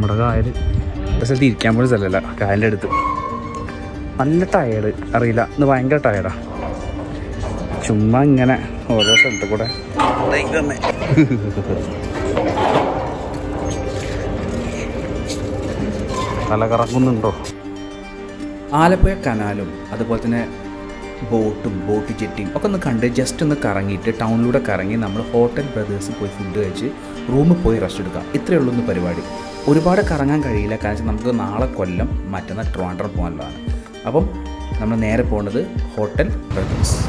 നമ്മുടെ കായൽ ഒരു സ്ഥലത്ത് ഇരിക്കാൻ പോലും സ്ഥലമല്ല കായലിൻ്റെ അടുത്ത് നല്ല ടയേർഡ് അറിയില്ല ഇന്ന് ഭയങ്കര ടയേർഡാ ചുമ്മാ ഇങ്ങനെ ഓരോ സ്ഥലത്ത് കൂടെ ദൈവമേ. തല കറങ്ങുന്നുണ്ടോ ആലപ്പുഴ കനാലും അതുപോലെ തന്നെ ബോട്ടും ബോട്ട് ജെട്ടിയും ഒക്കെ ഒന്ന് കണ്ട് ജസ്റ്റ് ഒന്ന് കറങ്ങിയിട്ട് ടൗണിലൂടെ കറങ്ങി നമ്മൾ ഹോട്ടൽ ബ്രദേഴ്സിൽ പോയി ഫുഡ് കഴിച്ച് റൂമിൽ പോയി റെസ്റ്റ് എടുക്കാം ഇത്രയേ ഉള്ളൂ ഒന്ന് പരിപാടി ഒരുപാട് കറങ്ങാൻ കഴിയില്ല കാരണം നമുക്ക് നാളെ കൊല്ലം മറ്റന്നാൾ ട്രിവാൻഡ്രം പോകാനുള്ളതാണ് അപ്പം നമ്മൾ നേരെ പോകുന്നത് ഹോട്ടൽ ബ്രദേഴ്സ്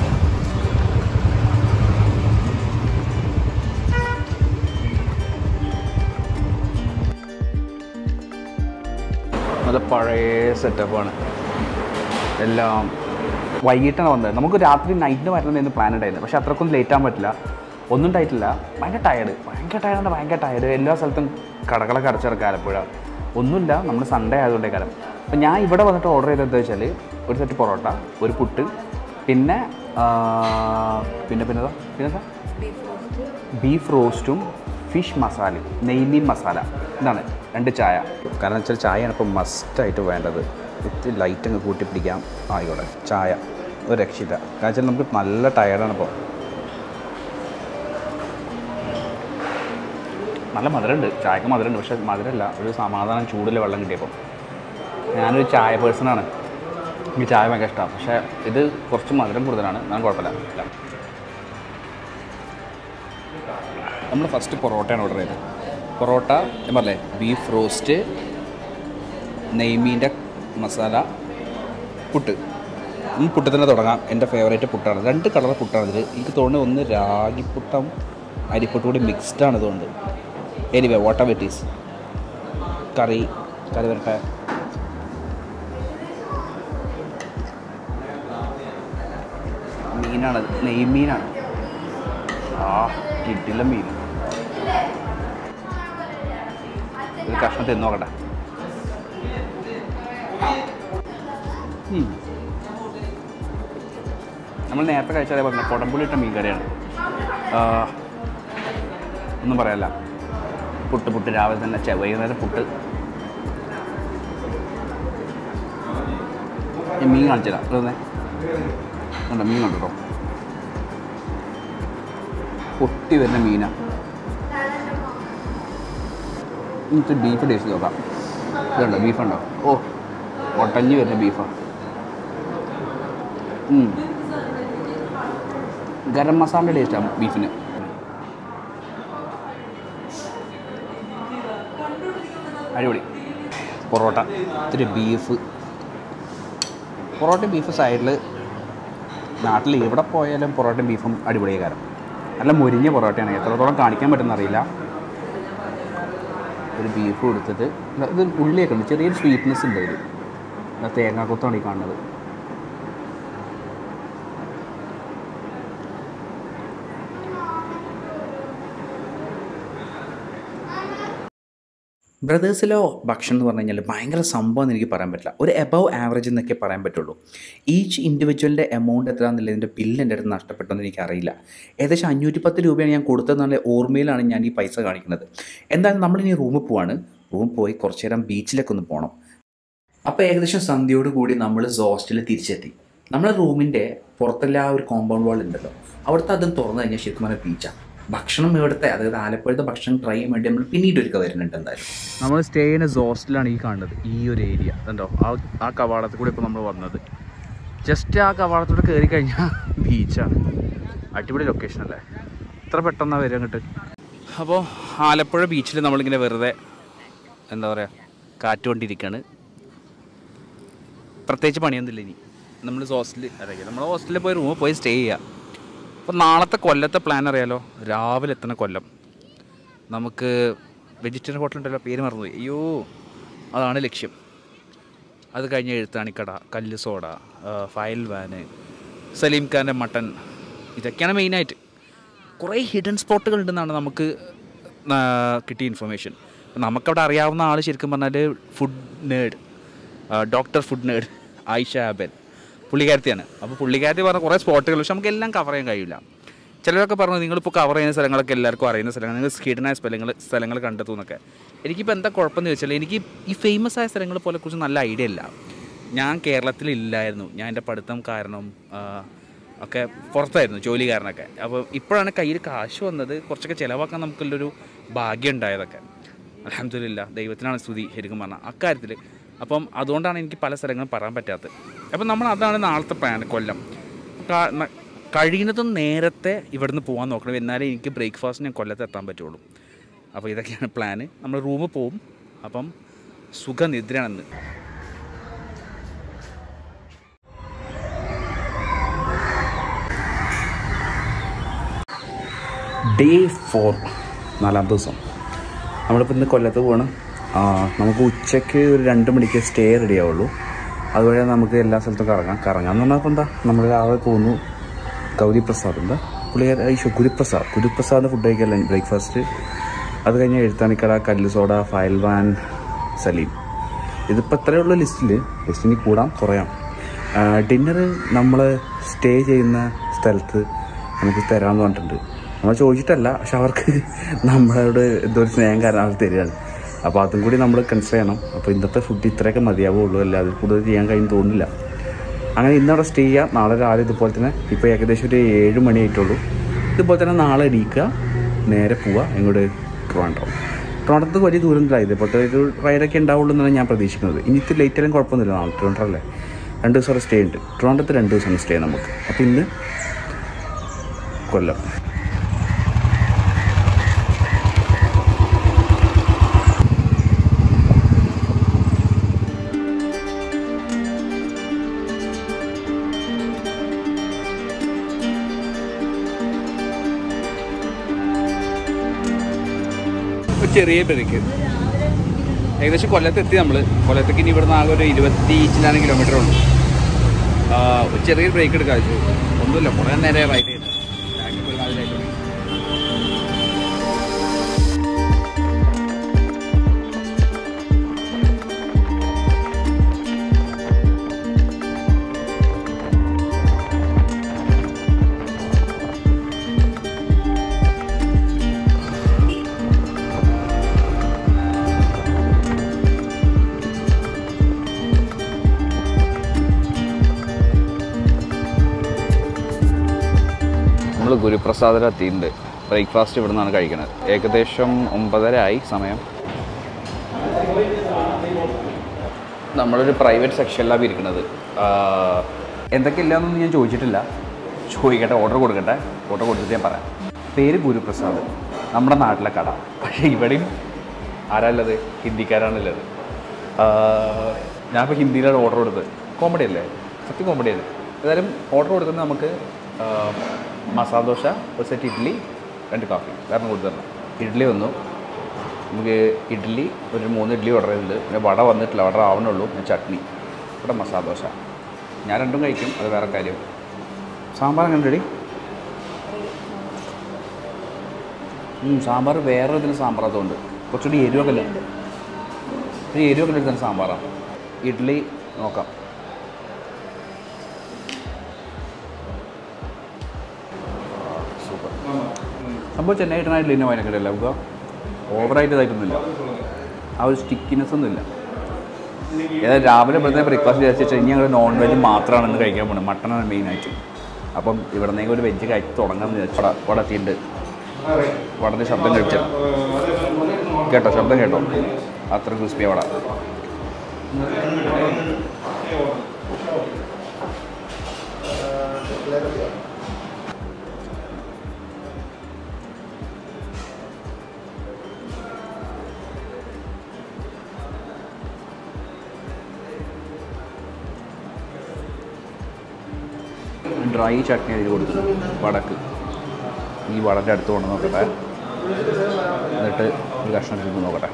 നല്ല പഴയ സെറ്റപ്പാണ് എല്ലാം വൈകിട്ടാണ് വന്നത് നമുക്ക് രാത്രി നൈറ്റിന് വരണമെന്ന് പ്ലാൻ ഉണ്ടായിരുന്നു പക്ഷെ അത്രക്കൊന്നും ലേറ്റ് ആകാൻ പറ്റില്ല ഒന്നും ഉണ്ടായിട്ടില്ല ഭയങ്കര ടയർഡ് ഭയങ്കര ടയർഡ് ഭയങ്കര ടയർഡ് എല്ലാ സ്ഥലത്തും കടകളൊക്കെ അടച്ചിറക്കുക ആലപ്പുഴ ഒന്നുമില്ല നമ്മൾ സൺഡേ ആയതുകൊണ്ടേ കാലം അപ്പം ഞാൻ ഇവിടെ വന്നിട്ട് ഓർഡർ ചെയ്തത് എന്താ വെച്ചാൽ ഒരു സെറ്റ് പൊറോട്ട ഒരു പുട്ട് പിന്നെ ആ, പിന്നെ പിന്നെതാ പിന്നെന്താ ബീഫ് റോസ്റ്റും ഫിഷ് മസാലയും നെയ്മീൻ മസാല ഇതാണ് രണ്ട് ചായ കാരണം വെച്ചാൽ ചായയാണ് ഇപ്പോൾ മസ്റ്റായിട്ട് വേണ്ടത് ഇത്തിരി ലൈറ്റ് അങ്ങ് കൂട്ടി പിടിക്കാം ആയിക്കോട്ടെ ചായ ഒരു രക്ഷയില്ല കാരണം വെച്ചാൽ നമുക്ക് നല്ല ടയർഡാണ് ഇപ്പോൾ നല്ല മധുരമുണ്ട് ചായക്ക് മധുരമുണ്ട് പക്ഷേ മധുരമല്ല ഒരു സമാധാനം ചൂടിൽ വെള്ളം കിട്ടിയപ്പോൾ ഞാനൊരു ചായ പേഴ്സണാണ് എനിക്ക് ചായ ഭയങ്കര ഇഷ്ടമാണ് പക്ഷേ ഇത് കുറച്ച് മധുരം കൂടുതലാണ് ഞാൻ കുഴപ്പമില്ല ഇല്ല നമ്മൾ ഫസ്റ്റ് പൊറോട്ടയാണ് ഓർഡർ ചെയ്തത് പൊറോട്ട ഞാൻ പറഞ്ഞേ ബീഫ് റോസ്റ്റ് നെയ്മീൻ്റെ മസാല പുട്ട് ഈ പുട്ട് തന്നെ തുടങ്ങാം എൻ്റെ ഫേവറേറ്റ് പുട്ടാണ് രണ്ട് കളർ പുട്ടാണ് ഇതിൽ എനിക്ക് തോന്നുന്നത് ഒന്ന് രാഗിപ്പുട്ടും അരിപ്പുട്ടും കൂടി മിക്സ്ഡ് ആണ് ഇതുകൊണ്ട് എനിവേ വാട്ടർ വെറ്റീസ് കറി കറി വരട്ടെ മീനാണത് നെയ്മീനാണ് ആ കിട്ടില്ല മീൻ ഒരു കഷ്ണം തിന്നു നോക്കട്ടെ ഉം. നമ്മൾ നേരത്തെ കഴിച്ചാലേ പറഞ്ഞ കുടംപുളി ഇട്ട മീൻ കറിയാണ് ആ, ഒന്നും പറയാല്ല പുട്ട് പുട്ട് രാവിലെ തന്നെ ചെ- വൈകുന്നേരം പുട്ട് ഈ മീൻ കാണിച്ചുതരാം ഇതൊന്നേ കണ്ടോ മീൻ കണ്ടോ പൊട്ടി വരുന്ന മീനാണ് നമുക്ക് ബീഫ് ടേസ്റ്റ് നോക്കാം ഇതുണ്ടോ ബീഫുണ്ടോ ഓ ഒട്ടഞ്ഞ് വരുന്ന ബീഫാണ് ഗരം മസാല ടേസ്റ്റാണ് ബീഫിന് അടിപൊളി പൊറോട്ട ഇത്തിരി ബീഫ് പൊറോട്ടയും ബീഫ് സൈഡിൽ നാട്ടിൽ എവിടെ പോയാലും പൊറോട്ടയും ബീഫും അടിപൊളിയായി കാരണം നല്ല മുരിഞ്ഞ പൊറോട്ടയാണ് എത്രത്തോളം കാണിക്കാൻ പറ്റുന്ന അറിയില്ല ഒരു ബീഫ് കൊടുത്തിട്ട് ഇത് ഉള്ളിയൊക്കെ ഉണ്ട് ചെറിയൊരു സ്വീറ്റ്നെസ് ഉണ്ട് ഇതിൽ തേങ്ങാക്കൊത്താണ് ഈ കാണുന്നത് ബ്രദേഴ്സിലോ ഭക്ഷണം എന്ന് പറഞ്ഞു കഴിഞ്ഞാൽ ഭയങ്കര സംഭവം എന്ന് എനിക്ക് പറയാൻ പറ്റില്ല ഒരു എബവ് ആവറേജ് എന്നൊക്കെ പറയാൻ പറ്റുള്ളൂ ഈച്ച് ഇൻഡിവിജ്വലിൻ്റെ എമൗണ്ട് എത്ര എന്നുള്ളതിൻ്റെ ബില്ല് എൻ്റെ അടുത്ത് നഷ്ടപ്പെട്ടെന്ന് എനിക്കറിയില്ല ഏകദേശം അഞ്ഞൂറ്റി പത്ത് രൂപയാണ് ഞാൻ കൊടുത്തതെന്നുള്ള ഓർമ്മയിലാണ് ഞാൻ ഈ പൈസ കാണിക്കുന്നത് എന്തായാലും നമ്മളിനി റൂമിൽ പോവാണ് റൂമിൽ പോയി കുറച്ച് നേരം ബീച്ചിലേക്ക് ഒന്ന് പോകണം അപ്പോൾ ഏകദേശം സന്ധ്യയോട് കൂടി നമ്മൾ ഹോസ്റ്റലിൽ തിരിച്ചെത്തി നമ്മുടെ റൂമിൻ്റെ പുറത്തുള്ള ആ ഒരു കോമ്പൗണ്ട് വാൾ ഉണ്ടല്ലോ അവിടുത്തെ അതും തുറന്നു കഴിഞ്ഞാൽ ശരിക്കും പറഞ്ഞാൽ ബീച്ചാണ് ഭക്ഷണം ഇവിടുത്തെ അതായത് ആലപ്പുഴത്തെ ഭക്ഷണം ട്രൈ ചെയ്യാൻ വേണ്ടി നമ്മൾ പിന്നീട് ഒരുക്ക വരുന്നുണ്ട് എന്തായാലും നമ്മൾ സ്റ്റേ ചെയ്യുന്ന ഹോസ്റ്റലാണ് ഈ കാണുന്നത് ഈ ഒരു ഏരിയ കണ്ടോ ആ ആ കവാടത്തിൽ കൂടെ ഇപ്പോൾ നമ്മൾ വന്നത് ജസ്റ്റ് ആ കവാടത്തൂടെ കയറി കഴിഞ്ഞാൽ ബീച്ചാണ് അടിപൊളി ലൊക്കേഷൻ അല്ലേ ഇത്ര പെട്ടെന്നാണ് വരിക അങ്ങോട്ട് അപ്പോൾ ആലപ്പുഴ ബീച്ചിൽ നമ്മളിങ്ങനെ വെറുതെ എന്താ പറയുക കാറ്റുകൊണ്ടിരിക്കുകയാണ് പ്രത്യേകിച്ച് പണിയൊന്നുമില്ല ഇനി നമ്മൾ ഹോസ്റ്റലിൽ അതായത് നമ്മൾ ഹോസ്റ്റലിൽ പോയി റൂമിൽ പോയി സ്റ്റേ ചെയ്യുക അപ്പോൾ നാളത്തെ കൊല്ലത്തെ പ്ലാൻ അറിയാലോ രാവിലെ എത്തണ കൊല്ലം നമുക്ക് വെജിറ്റേറിയൻ ഹോട്ടൽ ഉണ്ടല്ലോ പേര് മറന്നുപോയി അയ്യോ അതാണ് ലക്ഷ്യം അത് കഴിഞ്ഞ് എഴുത്താണിക്കട കല്ല് സോഡ ആ, ഫയൽ വാന് സലീം ഖാൻ്റെ മട്ടൻ ഇതൊക്കെയാണ് മെയിനായിട്ട് കുറേ ഹിഡൻ സ്പോട്ടുകൾ ഉണ്ടെന്നാണ് നമുക്ക് ആ, കിട്ടിയ ഇൻഫർമേഷൻ നമുക്കവിടെ അറിയാവുന്ന ആൾ ശരിക്കും പറഞ്ഞാൽ food nerd doctor food nerd Ayisha Aban പുള്ളിക്കാരത്തിയാണ് അപ്പോൾ പുള്ളിക്കാരത്തി പറഞ്ഞ കുറേ സ്പോട്ടുകൾ പക്ഷെ നമുക്ക് എല്ലാം കവർ ചെയ്യാൻ കഴിയില്ല ചിലരൊക്കെ പറഞ്ഞു നിങ്ങളിപ്പോൾ കവർ ചെയ്യുന്ന സ്ഥലങ്ങളൊക്കെ എല്ലാവർക്കും അറിയുന്ന സ്ഥലങ്ങൾ നിങ്ങൾ സ്കിഡനായ സ്ഥലങ്ങൾ സ്ഥലങ്ങൾ കണ്ടെത്തും എന്നൊക്കെ എനിക്കിപ്പോൾ എന്താ കുഴപ്പമെന്ന് ചോദിച്ചാൽ എനിക്ക് ഈ ഫേമസ് ആയ സ്ഥലങ്ങളെ പോലെ കുറിച്ച് നല്ല ഐഡിയ ഇല്ല ഞാൻ കേരളത്തിലില്ലായിരുന്നു ഞാൻ എൻ്റെ പഠിത്തം കാരണം ആ, ഒക്കെ പുറത്തായിരുന്നു ജോലി കാരണമൊക്കെ അപ്പോൾ ഇപ്പോഴാണ് കയ്യിൽ കാശ് വന്നത് കുറച്ചൊക്കെ ചിലവാക്കാൻ നമുക്കുള്ളൊരു ഭാഗ്യം ഉണ്ടായതൊക്കെ അലഹമില്ല ദൈവത്തിനാണ് സ്തുതി ശരിക്കും പറഞ്ഞാൽ അക്കാര്യത്തിൽ അപ്പം അതുകൊണ്ടാണ് എനിക്ക് പല സ്ഥലങ്ങളും പറയാൻ പറ്റാത്തത് അപ്പം നമ്മൾ അതാണ് നാളത്തെ പ്ലാൻ കൊല്ലം കാ- ന- കഴിയുന്നതും നേരത്തെ ഇവിടുന്ന് പോകാൻ നോക്കണം എന്നാലേ എനിക്ക് ബ്രേക്ക്ഫാസ്റ്റ് ഞാൻ കൊല്ലത്ത് എത്താൻ പറ്റുള്ളൂ അപ്പോൾ ഇതൊക്കെയാണ് പ്ലാന് നമ്മൾ റൂമിൽ പോവും അപ്പം സുഖനിദ്രയാണെന്ന് ഡേ ഫോർ നാലാം ദിവസം നമ്മളിപ്പോൾ ഇന്ന് കൊല്ലത്ത് പോവാണ് ആ, നമുക്ക് ഉച്ചയ്ക്ക് ഒരു രണ്ട് മണിക്ക് സ്റ്റേ റെഡി ആവുള്ളൂ അതുവഴി നമുക്ക് എല്ലാ സ്ഥലത്തും കറങ്ങാം കറങ്ങാം എന്ന് പറഞ്ഞാൽ എന്താ നമ്മൾ രാവിലെ പോകുന്നു ഗൗരി പ്രസാദ് എന്താ പുള്ളിക്കാർ ഈശോ ഗുരുപ്രസാദ് ഗുരുപ്രസാദ് ഫുഡ് കഴിക്കല്ല ബ്രേക്ക്ഫാസ്റ്റ് അത് കഴിഞ്ഞ് എഴുത്താണിക്കട കല്ല് സോഡ ഫയൽവാൻ സലീം ഇതിപ്പോൾ ഇത്രയുള്ള ലിസ്റ്റിൽ ലിസ്റ്റിന് കൂടാം കുറയാം ഡിന്നർ നമ്മൾ സ്റ്റേ ചെയ്യുന്ന സ്ഥലത്ത് നമുക്ക് തരാമെന്ന് പറഞ്ഞിട്ടുണ്ട് നമ്മൾ ചോദിച്ചിട്ടല്ല പക്ഷെ അവർക്ക് നമ്മളോട് എന്തോ ഒരു സ്നേഹം കാരണം അവർ തരികയാണ് അപ്പോൾ അതും കൂടി നമ്മൾ കൺസിഡർ ചെയ്യണം അപ്പോൾ ഇന്നത്തെ ഫുഡ് ഇത്രയൊക്കെ മതിയാവുള്ളൂ അല്ല അതിൽ കൂടുതൽ ചെയ്യാൻ കഴിയും തോന്നുന്നില്ല അങ്ങനെ ഇന്നവിടെ സ്റ്റേ ചെയ്യുക നാളെ രാവിലെ ഇതുപോലെ തന്നെ ഇപ്പോൾ ഏകദേശം ഒരു ഏഴ് മണി ആയിട്ടുള്ളൂ ഇതുപോലെ തന്നെ നാളെ എണീക്കുക നേരെ പോവുക എങ്ങോട്ട് ട്രിവാൻഡ്രം ട്രിവാൻഡ്രത്ത് വലിയ ദൂരമൊന്നുമില്ല ഇതേപോലത്തെ ഒരു റൈഡൊക്കെ ഉണ്ടാവുള്ളൂ എന്നാണ് ഞാൻ പ്രതീക്ഷിക്കുന്നത് ഇനി ഇത്തിരി ലേറ്റ് ആയാലും കുഴപ്പമൊന്നുമില്ല നാളെ ട്രിവാൻഡ്രം അല്ലേ രണ്ട് ദിവസം അവിടെ സ്റ്റേ ഉണ്ട് ട്രിവാൻഡ്രത്ത് രണ്ട് ദിവസം സ്റ്റേ നമുക്ക് അപ്പോൾ ഇന്ന് കൊല്ലം ഒരു ചെറിയ ബ്രേക്ക് ഏകദേശം കൊല്ലത്ത് എത്തി നമ്മൾ കൊല്ലത്തേക്ക് ഇനി ഇവിടുന്ന് ആകെ ഒരു ഇരുപത്തി ചില്ലാനും കിലോമീറ്റർ ഉള്ളൂ ആ, ഒരു ചെറിയൊരു ബ്രേക്ക് എടുക്കാൻ വെച്ചു ഒന്നുമില്ല കുറേ നേരെ റൈഡ് ചെയ്ത് ബാക്കിൽ പോയി നാല് light ഉണ്ട്. നമ്മൾ ഗുരുപ്രസാദിലെത്തിയിട്ടുണ്ട് ബ്രേക്ക്ഫാസ്റ്റ് ഇവിടെ നിന്നാണ് കഴിക്കുന്നത് ഏകദേശം ഒമ്പതര ആയി സമയം നമ്മളൊരു പ്രൈവറ്റ് സെക്ഷനിലാണ് ഇരിക്കുന്നത് ആഹ് എന്തൊക്കെ ഇല്ലയെന്നൊന്നും ഞാൻ ചോദിച്ചിട്ടില്ല ചോദിക്കട്ടെ ഓർഡർ കൊടുക്കട്ടെ ഓർഡർ കൊടുത്തിട്ട് ഞാൻ പറയാം പേര് ഗുരുപ്രസാദ് നമ്മുടെ നാട്ടിലെ കട പക്ഷേ ഇവിടെയും ആരാള്ളത് ഹിന്ദിക്കാരാണുള്ളത് ആഹ് ഞാനിപ്പോൾ ഹിന്ദിയിലാണ് ഓർഡർ കൊടുത്തത് കോമഡി അല്ലേ സത്യം കോമഡി അല്ലേ ഏതായാലും ഓർഡർ കൊടുക്കുന്നത് നമുക്ക് ആഹ് മസാല ദോശ ഒരു സെറ്റ് ഇഡ്ഡലി രണ്ട് കാഫി വേറെ കൊടുത്തു തരണം ഇഡ്ഡലി വന്നു നമുക്ക് ഇഡ്ഡലി ഒരു മൂന്ന് ഇഡ്ഡലി ഓർഡർ ചെയ്തിട്ടുണ്ട് പിന്നെ വട വന്നിട്ടില്ല വട ആവണുള്ളൂ പിന്നെ ചട്നി ഇവിടെ മസാല ദോശ ഞാൻ രണ്ടും കഴിക്കും അത് വേറെ കാര്യം സാമ്പാർ എങ്ങനെ റെഡി സാമ്പാർ വേറെ ഇതിന് സാമ്പാർ അതുകൊണ്ട് കുറച്ചുകൂടി എരിവൊക്കെ ഇല്ല ഒരു എരിവൊക്കെ എടുക്കുന്ന സാമ്പാറാണ് ഇഡ്ഡലി നോക്കാം സൂപ്പർ സംഭവം ചെന്നൈ ഇടനായിട്ടില്ല ഇന്ന വയനക്കട അല്ല നമുക്ക് ഓവറായിട്ട് ഇതായിട്ടൊന്നുമില്ല ആ ഒരു സ്റ്റിക്കിനെസ് ഒന്നുമില്ല ഏതായാലും രാവിലെ ഇവിടുത്തെ ബ്രേക്ക്ഫാസ്റ്റ് വിചാരിച്ചു വെച്ചാൽ ഇനി ഞങ്ങൾ നോൺ വെജ് മാത്രമാണ് ഇന്ന് കഴിക്കാൻ പോകുന്നത് മട്ടനാണ് മെയിനായിട്ട് അപ്പം ഇവിടെ നിന്ന് ഒരു വെജ് കഴിച്ച് തുടങ്ങാമെന്ന് വിചാരിച്ചു വട വട എത്തിയിട്ടുണ്ട് വടൻ്റെ ശബ്ദം കഴിച്ചാൽ കേട്ടോ ശബ്ദം കേട്ടോ അത്ര ക്രിസ്പി വട ഡ്രൈ ചട്നി അതിൽ കൊടുത്തു വടക്ക് ഈ വടൻ്റെ അടുത്ത് കൊണ്ട് നോക്കട്ടെ എന്നിട്ട് ഒരു കഷ്ണം എടുത്ത് നോക്കട്ടെ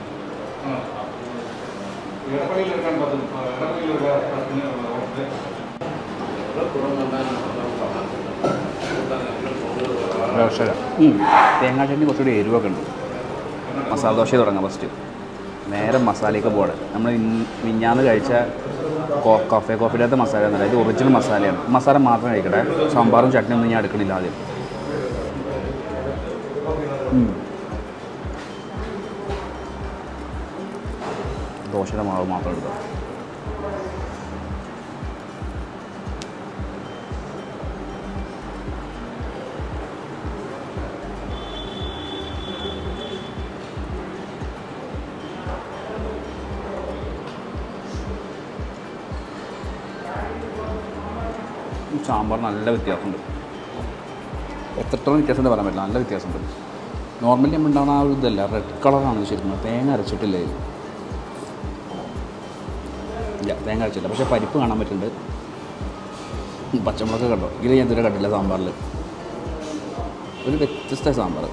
ദോശ തേങ്ങാ ചട്നി കുറച്ചുകൂടി എരിവൊക്കെ ഉണ്ട് മസാല ദോശ തുടങ്ങാം ഫസ്റ്റ് നേരെ മസാലയൊക്കെ പോകണം നമ്മൾ ഇന്ന് മിഞ്ഞാന്ന് കഴിച്ച കോ- കഫേ കോഫിയിലത്തെ മസാല എന്നല്ല ഇത് ഒറിജിനൽ മസാലയാണ് മസാല മാത്രം കഴിക്കട്ടെ സാമ്പാറും ചട്നിയും ഒന്നും ഞാൻ എടുക്കണില്ല ആദ്യം ദോശയുടെ മാവ് മാത്രം എടുക്കാം ഈ സാമ്പാർ നല്ല വ്യത്യാസമുണ്ട് എത്രത്തോളം വ്യത്യാസമുണ്ട് പറയാൻ പറ്റില്ല നല്ല വ്യത്യാസമുണ്ട് നോർമലി നമ്മൾ ഉണ്ടാകുന്ന ആ ഒരു ഇതല്ല റെഡ് കളറാണ് ശരിക്കും തേങ്ങ അരച്ചിട്ടില്ല ഇതിൽ ഇല്ല തേങ്ങ അരച്ചില്ല പക്ഷേ പരിപ്പ് കാണാൻ പറ്റുന്നുണ്ട് പച്ചമുളക് കണ്ടോ ഇതിൽ ഞാൻ ഇതുവരെ കണ്ടില്ല സാമ്പാറിൽ ഒരു വ്യത്യസ്ത സാമ്പാർ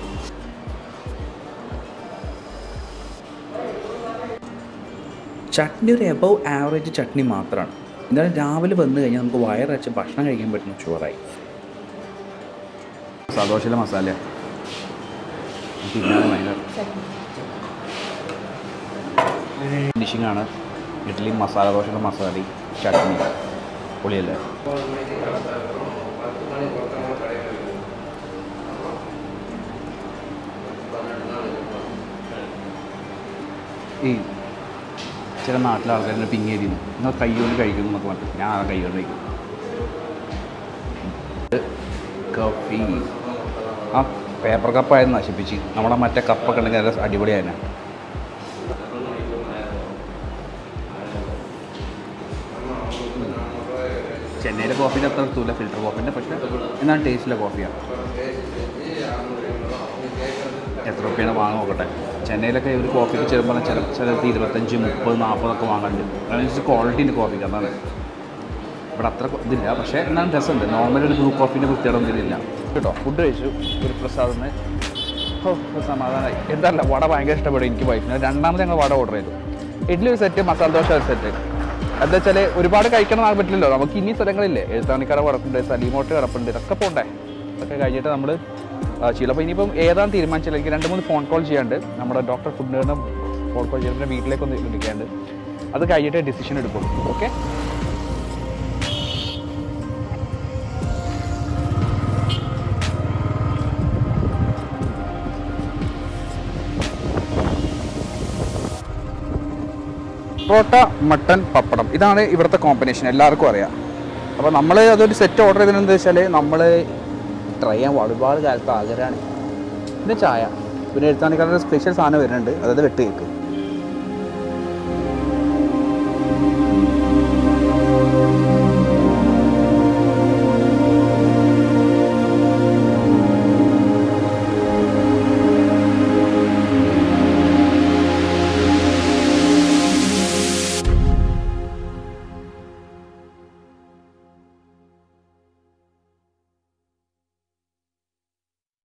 ചട്നി ഒരു എബവ് ആവറേജ് ചട്നി മാത്രമാണ് എന്നാലും രാവിലെ വന്നു കഴിഞ്ഞാൽ നമുക്ക് വയറച്ച് ഭക്ഷണം കഴിക്കാൻ പറ്റുന്ന ചോറായി സദോശയിലെ മസാല പിന്നെ ഭയങ്കര ഫിനിഷിംഗ് ആണ് ഇഡ്ഡലി മസാല ദോശയുടെ മസാല ചട്നി പൊളിയല്ലേ ഈ ചില നാട്ടിലെ ആൾക്കാരുടെ പിങ്ങേരിന്ന് നിങ്ങൾ കൈകൊണ്ട് കഴിക്കുന്നു എന്നൊക്കെ പറഞ്ഞു ഞാൻ ആ കൈകൊണ്ട് കഴിക്കും കപ്പി ആ പേപ്പർ കപ്പായിരുന്നു നശിപ്പിച്ച് നമ്മുടെ മറ്റേ കപ്പൊക്കെ ഉണ്ടെങ്കിൽ നല്ല അടിപൊളിയായിരുന്നു ചെന്നൈയിലെ കോഫീൻ്റെ അത്ര എത്തൂല ഫിൽറ്റർ കോഫീൻ്റെ പക്ഷേ എന്നാൽ ടേസ്റ്റിലെ കോഫിയാണ് എത്ര റുപ്യാണ് വാങ്ങാൻ നോക്കട്ടെ ചെന്നൈയിലൊക്കെ ഒരു കോഫിക്ക് ചെല്ലുമ്പോൾ ചില ചിലർക്ക് ഇരുപത്തഞ്ച് മുപ്പത് നാൽപ്പതൊക്കെ വാങ്ങാനുണ്ട് അതനുസരിച്ച് ക്വാളിറ്റിൻ്റെ കോഫിക്ക് അതാണ് ഇവിടെ അത്ര ഇതില്ല പക്ഷേ എന്നാലും രസമുണ്ട് നോർമൽ ഒരു ഗ്രൂപ്പ് കോഫീൻ്റെ പ്രത്യേകത ഇതിലില്ല കേട്ടോ ഫുഡ് കഴിച്ചു ഒരു പ്രസാദിന് ഓ ഒരു സമാധാനമായി എന്തല്ല വട ഭയങ്കര ഇഷ്ടപ്പെടും എനിക്ക് വൈഫിന് രണ്ടാമത് ഞങ്ങൾ വട ഓർഡർ ചെയ്തു ഇഡ്ഡലി ഒരു സെറ്റ് മസാല ദോശ ഒരു സെറ്റ് എന്താ വെച്ചാൽ ഒരുപാട് കഴിക്കണം ആകാൻ പറ്റില്ലല്ലോ നമുക്ക് ഇനി സ്ഥലങ്ങളില്ലേ എഴുത്താണിക്കട കിടപ്പുണ്ട് സലീമോട്ട് കിടപ്പുണ്ട് ഇതൊക്കെ പോണ്ടേ ഇതൊക്കെ കഴിഞ്ഞിട്ട് നമ്മൾ ചിലപ്പോൾ ഇനിയിപ്പം ഏതാണ് തീരുമാനിച്ചില്ല എനിക്ക് രണ്ട് മൂന്ന് ഫോൺ കോൾ ചെയ്യാണ്ട് നമ്മുടെ ഡോക്ടർ ഫുഡിന് ഫോൺ കോൾ ചെയ്യാൻ വീട്ടിലേക്ക് ഒന്ന് വിളിക്കാണ്ട് അത് കഴിഞ്ഞിട്ട് ഡിസിഷൻ എടുക്കും ഓക്കെ പൊറോട്ട മട്ടൻ പപ്പടം ഇതാണ് ഇവിടുത്തെ കോമ്പിനേഷൻ എല്ലാവർക്കും അറിയാം അപ്പോൾ നമ്മൾ അതൊരു സെറ്റ് ഓർഡർ ചെയ്തതെന്ന് വെച്ചാൽ നമ്മൾ ട്രൈ ചെയ്യാൻ ഒരുപാട് കാലത്ത് ആഗ്രഹമാണ് പിന്നെ ചായ പിന്നെ എഴുത്താണിക്കാരുടെ സ്പെഷ്യൽ സാധനം വരുന്നുണ്ട് അതായത് വെട്ട് കേക്ക്